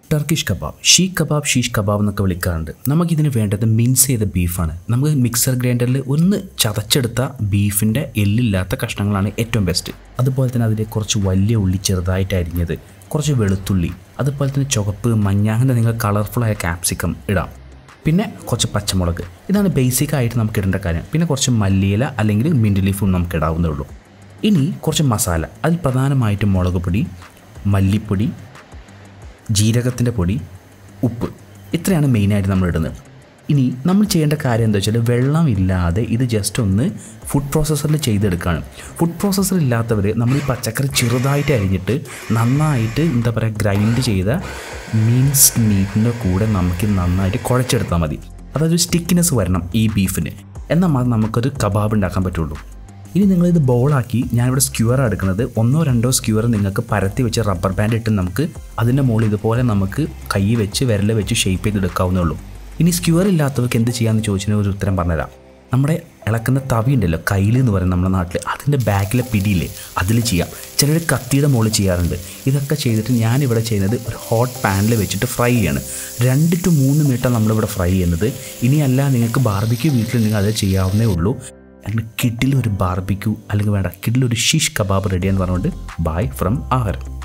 Turkish kebab ഷീ kebab shish kebab എന്നൊക്കെ വിളിക്കാറുണ്ട് നമുക്കിതിന് വേണ്ടത് മിൻസ് ചെയ്ത ബീഫാണ് നമുക്ക് മിക്സർ ഗ്രൈൻഡറിൽ ഒന്ന് ചതച്ചെടുത്ത ബീഫിൻ്റെ എല്ലില്ലാത്ത കഷ്ണങ്ങളാണ് ഏറ്റവും ബെസ്റ്റ് അതുപോലെ തന്നെ അതിൽ കുറച്ച് വലിയ ഉള്ളി ചെറുതായിട്ട് അരിഞ്ഞത് കുറച്ച് വെളുത്തുള്ളി അതുപോലെ തന്നെ ചുവപ്പ് മഞ്ഞ അങ്ങനെ നിങ്ങൾ കളർഫുള്ളായ ക്യാപ്സിക്കം ഇടാം പിന്നെ കുറച്ച് പച്ചമുളക് ഇതാണ് ബേസിക് ആയിട്ട് നമുക്ക് ഇടേണ്ട കാര്യം പിന്നെ കുറച്ച് മല്ലിയില അല്ലെങ്കിൽ മിൻറ്റ് ലീഫും നമുക്ക് ഇടാവുന്നേ ഉള്ളൂ ഇനി കുറച്ച് മസാല അതിൽ പ്രധാനമായിട്ടും മുളക് പൊടി മല്ലിപ്പൊടി ജീരകത്തിൻ്റെ പൊടി ഉപ്പ് ഇത്രയാണ് മെയിനായിട്ട് നമ്മൾ ഇടുന്നത് ഇനി നമ്മൾ ചെയ്യേണ്ട കാര്യം എന്താ വെച്ചാൽ വെള്ളം ഇല്ലാതെ ഇത് ജസ്റ്റ് ഒന്ന് ഫുഡ് പ്രോസസ്സറിൽ ചെയ്തെടുക്കുകയാണ് ഫുഡ് പ്രോസസ്സർ ഇല്ലാത്തവർ നമ്മൾ ഈ പച്ചക്കറി ചെറുതായിട്ട് അരിഞ്ഞിട്ട് നന്നായിട്ട് എന്താ പറയുക ഗ്രൈൻഡ് ചെയ്ത മീൻസ്ഡ് മീറ്റിൻ്റെ കൂടെ നമുക്ക് നന്നായിട്ട് കുഴച്ചെടുത്താൽ മതി അതായത് ഒരു സ്റ്റിക്കിനെസ് വരണം ഈ ബീഫിന് എന്നാൽ മാത്രം നമുക്കൊരു കബാബ് ഉണ്ടാക്കാൻ പറ്റുള്ളൂ ഇനി നിങ്ങളിത് ബോളാക്കി ഞാനിവിടെ സ്ക്യൂർ എടുക്കുന്നത് ഒന്നോ രണ്ടോ സ്ക്യൂർ നിങ്ങൾക്ക് പരത്തി വെച്ച് റബ്ബർ ബാൻഡ് ഇട്ട് നമുക്ക് അതിൻ്റെ മുകളിൽ ഇതുപോലെ നമുക്ക് കൈ വെച്ച് വിരൽ വെച്ച് ഷേപ്പ് ചെയ്തെടുക്കാവുന്നേ ഉള്ളൂ ഇനി സ്ക്യൂർ ഇല്ലാത്തവർക്ക് എന്ത് ചെയ്യാമെന്ന് ചോദിച്ചതിന് ഒരു ഉത്തരം പറഞ്ഞുതരാം നമ്മുടെ ഇളക്കുന്ന തവി ഉണ്ടല്ലോ കയ്യിൽ എന്ന് പറയും നമ്മുടെ നാട്ടിൽ അതിൻ്റെ ബാക്കിലെ പിടിയില്ലേ അതിൽ ചെയ്യാം ചിലർ കത്തിയുടെ മുകളിൽ ചെയ്യാറുണ്ട് ഇതൊക്കെ ചെയ്തിട്ട് ഞാനിവിടെ ചെയ്യുന്നത് ഒരു ഹോട്ട് പാനിൽ വെച്ചിട്ട് ഫ്രൈ ചെയ്യാണ് രണ്ട് ടു മൂന്ന് മിനിറ്റാണ് നമ്മളിവിടെ ഫ്രൈ ചെയ്യുന്നത് ഇനിയല്ല നിങ്ങൾക്ക് ബാർബിക്യൂ വീട്ടിൽ നിങ്ങൾ അത് ചെയ്യാവുന്നേ ഉള്ളൂ അങ്ങനെ കിഡിലൊരു ബാർബിക്യൂ അല്ലെങ്കിൽ വേണ്ട കിഡിലൊരു ഷിഷ് കബാബ് റെഡിയാന്ന് പറഞ്ഞുകൊണ്ട് ബൈ ഫ്രം ആഹാരം